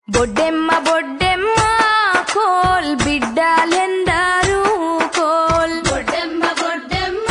బొడ్డెమ్మ బొడ్డెమ్మ కోల్ బిడ్డలెందరూ కోల్ బొడ్డెమ్మ బొడ్డెమ్మ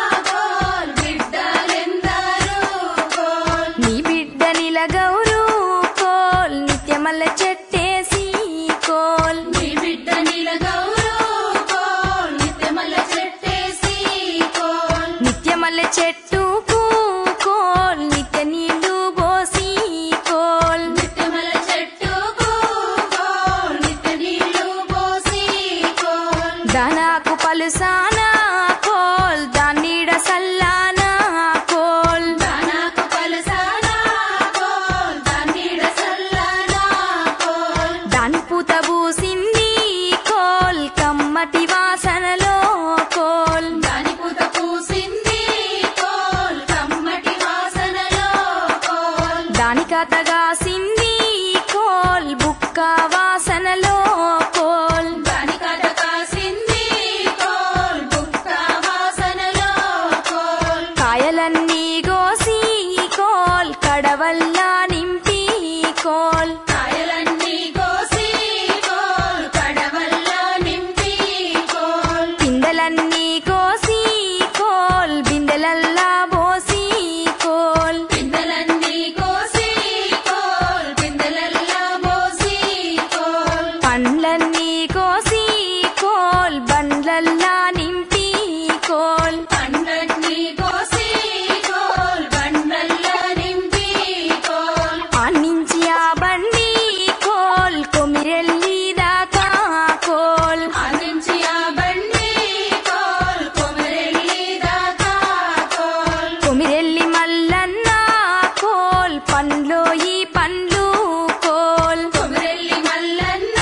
కోల్ బిడ్డలెందరూ కోల్ నీ బిడ్డ నిలగౌరు కోల్ నిత్యమల్ల చెట్టేసి కోల్ నీ బిడ్డ నీలగౌరు కోల్ నిత్యమల్ల చెట్టేసి కోల్ నిత్యమల్ల చెట్టుకు కోల్ నిత్య నీళ్లు పోసి కోల్ నిత్యమల్ల చెట్టుకు కోల్ నిత్య నీళ్లు పోసి కోల్ దానాకు పలుసానా కోల్ దాన్నీడ సల్లానా కోల్ దానాకు పలసానా కోల్ దాన్నీడ సల్లానా కోల్ దాని పూత పూసింది కోల్ కమ్మటి వాసనలో కోల్ దాని పూత పూసింది కోల్ కమ్మటి వాసనలో కోల్ దాని కథగాసింది కోల్ బుక్క వాసనలో కోల్ దాని కథ కాసింది కోల్ బుక్క వాసనలో కోల్ కాయలన్నీ గోసి కోల్ కడవల్లా నింపి కోల్ కాయలన్నీ కోసి కోల్ కడవల్లో నింపి కోల్ పిందెలన్నీ కోసి కోల్ బిందెలల్లా పోసి కోల్ పిందెలన్నీ కోసి కోల్ పిందెలల్లో పోసి కోల్ పండ్లన్నీ కోసి కోల్ బండ్లల్లా నింపి కోల్ పండ్లన్నీ కోసి కోల్ బండల్లో నింపి కోల్ ఆన్నించి ఆ బండి కోల్ కొమిరెల్లి దాకా కోల్ ఆనించి ఆ బండి కోల్ కొమరెల్లి దాకా కోల్ కొమిరెల్లి మల్లన్న కోల్ పండ్లో ఈ పండ్లు కోల్ కొమరెల్లి మల్లన్న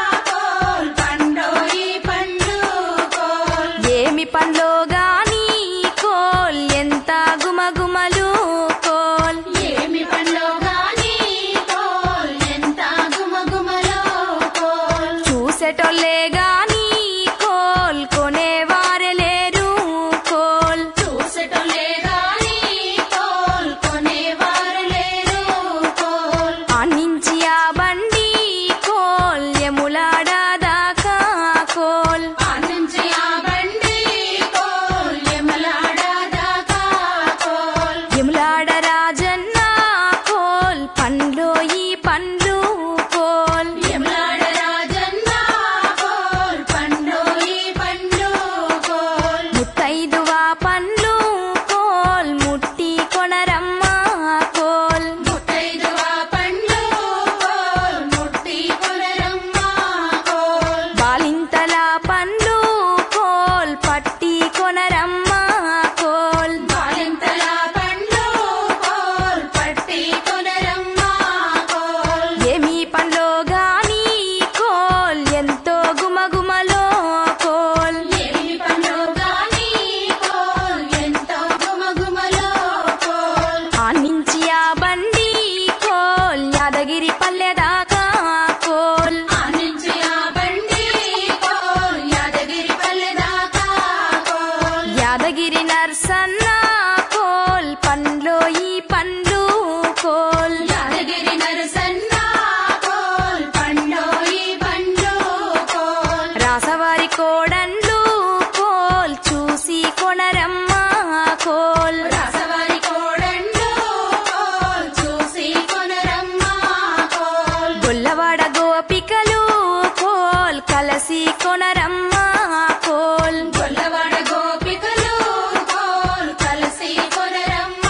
కోల్ పండోయి పండు కోల్ ఏమి పండ్లో గాని కోల్ ఎంత గుమగుమలు కోల్ ఏమి పండ్లో గాని కోల్ ఎంత గుమగుమలో కోల్ చూసేటోళ్ళే గాని కోల్ కొనేవారే లేరు కోల్ చూసటోలే గాని కోల్ కొనేవారు లేరు కోల్ ఆన్నించి ఆ బండి కోల్ ఎములాడ దాకా కోల్ ఆనించి ఆ బండి కోల్ యమలాడ దాకా కోల్ ఎములాడ రాజన్న కోల్ పండ్లో ఈ పండ్లు కోల్ యమలాడ రాజన్న కోల్ పండోయి పండు కోల్ ముత్తైదువా పండ్లు కోల్ ముట్టి కొనరమ్మ కోల్ ముత్తైదువ పండ్లు కోల్ ముట్టి కొనరమ్మ కోల్ బాలింతల పండ్లు కోల్ పట్టి కొనరమ్మ కోల్ బాలింతల పండ్లు కోల్ పట్టి కొనరమ్మ కోల్ ఏమి పండ్లో గాని కోల్ ఎంతో గుమగుమలో కోల్ ఏమి పండ్లు గాని కోల్ ఎంతో గుమగుమలో కోల్ ఆన్నించి ఆ బండి కోల్ యాదగిరి పల్లె దాకా కోల్ ఆనించి ఆ బండి కోల్ యాదగిరి పల్లె దాకా కోల్ యాదగిరి నర్సన్న కోల్ పండ్లో ఈ పండ్లు కోల్ యాదగిరి నరసన్న కోల్ పండోయి పండు కోల్ రాసవారి కోడండ్లు కోల్ చూసి కొనరమ్మ కోల్ రాసవారి కోడండు కోల్ చూసి కొనరమ్మ కోల్ గొల్లవాడ గోపికలు కోల్ కలసి కొనరమ్మ కోల్ గొల్లవాడ గోపికలు కోల్ కలిసి కొనరమ్మ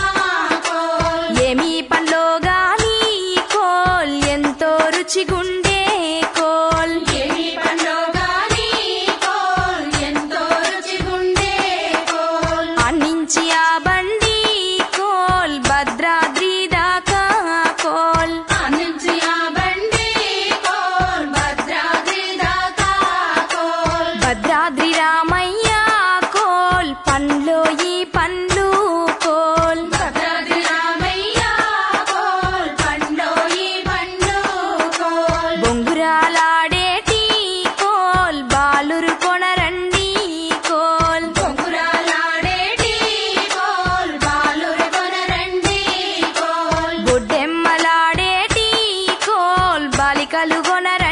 కోల్ ఏమి పండ్లో గాని కోల్ ఎంతో రుచిగుండే కోల్ ఏమి పండు గాని కోల్ ఎంతో రుచిగుండే కోల్ అన్నించి ఆ బండి కోల్ భద్రాద్రి దాకా కోల్ ఆనించి ఆ బండి కోల్ భద్రాద్రి దాకా కోల్ భద్రాద్రి రామయ్య కోల్ పండ్లో ఈ పండ్లు కోల్ భద్రాద్రి రామయ్య కోల్ పండోయి పండు కోల్ బొంగురాలాడేటి కోల్ బాలురు కొనరండి కోల్ బొంగురాలాడేటి కోల్ బాలుర కొనరండి కోల్ బొడ్డెమ్మలాడేటి కోల్ బాలి బాలికలు కొనరండి